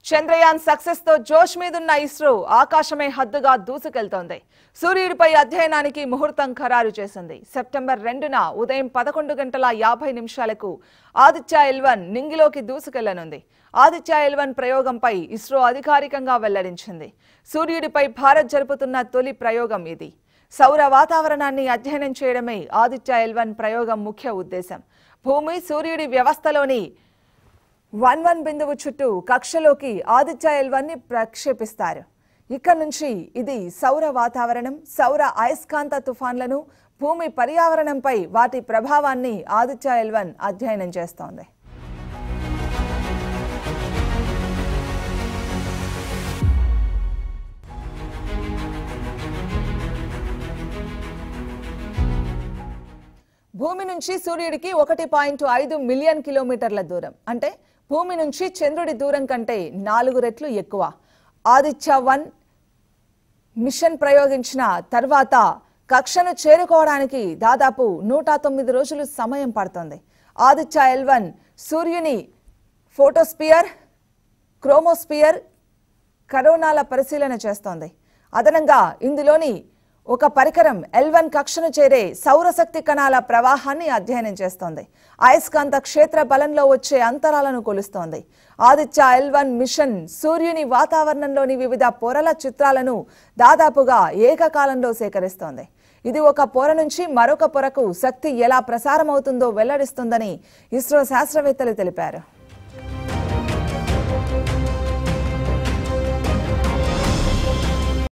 Chandrayaan success తో జోష్ మీదున్న ఇస్రో ఆకాశమే హద్దుగా దూసుకెళ్తోంది సూర్యుడిపై అధ్యయనానికి ముహూర్తం ఖరారు చేసింది సెప్టెంబర్ రెండున ఉదయం పదకొండు గంటల యాభై నిమిషాలకు ఆదిత్య ఎల్వన్ నింగిలోకి దూసుకెళ్లనుంది ఆదిత్య ఎల్వన్ ప్రయోగంపై ఇస్రో అధికారికంగా వెల్లడించింది సూర్యుడిపై భారత్ జరుపుతున్న తొలి ప్రయోగం ఇది సౌర వాతావరణాన్ని అధ్యయనం చేయడమే ఆదిత్య ఎల్వన్ ప్రయోగం ముఖ్య ఉద్దేశం భూమి సూర్యుడి వ్యవస్థలోని వన్ వన్ బిందువు చుట్టూ కక్షలోకి ఆదిత్య ఎల్వన్ని ప్రక్షేపిస్తారు ఇక్కడ నుంచి ఇది సౌర వాతావరణం సౌర అయస్కాంత తుఫాన్లను భూమి పర్యావరణంపై వాటి ప్రభావాన్ని ఆదిత్య ఎల్వన్ అధ్యయనం చేస్తోంది భూమి నుంచి సూర్యుడికి ఒకటి పాయింట్ ఐదు మిలియన్ కిలోమీటర్ల దూరం అంటే భూమి నుంచి చంద్రుడి దూరం కంటే నాలుగు రెట్లు ఎక్కువ ఆదిత్య వన్ మిషన్ ప్రయోగించిన తర్వాత కక్షను చేరుకోవడానికి దాదాపు నూట తొమ్మిది రోజులు సమయం పడుతుంది ఆదిత్య ఎల్వన్ సూర్యుని ఫోటోస్పియర్ క్రోమోస్పియర్ కరోనాల పరిశీలన చేస్తోంది అదనంగా ఇందులోని ఒక పరికరం ఎల్వన్ కక్షను చేరే సౌరశక్తి కణాల ప్రవాహాన్ని అధ్యయనం చేస్తోంది అయస్కాంత క్షేత్ర బలంలో వచ్చే అంతరాలను కొలుస్తోంది ఆదిత్య ఎల్వన్ మిషన్ సూర్యుని వాతావరణంలోని వివిధ పొరల చిత్రాలను దాదాపుగా ఏకకాలంలో సేకరిస్తోంది ఇది ఒక పొర నుంచి మరొక పొరకు శక్తి ఎలా ప్రసారమవుతుందో వెల్లడిస్తుందని ఇస్రో శాస్త్రవేత్తలు తెలిపారు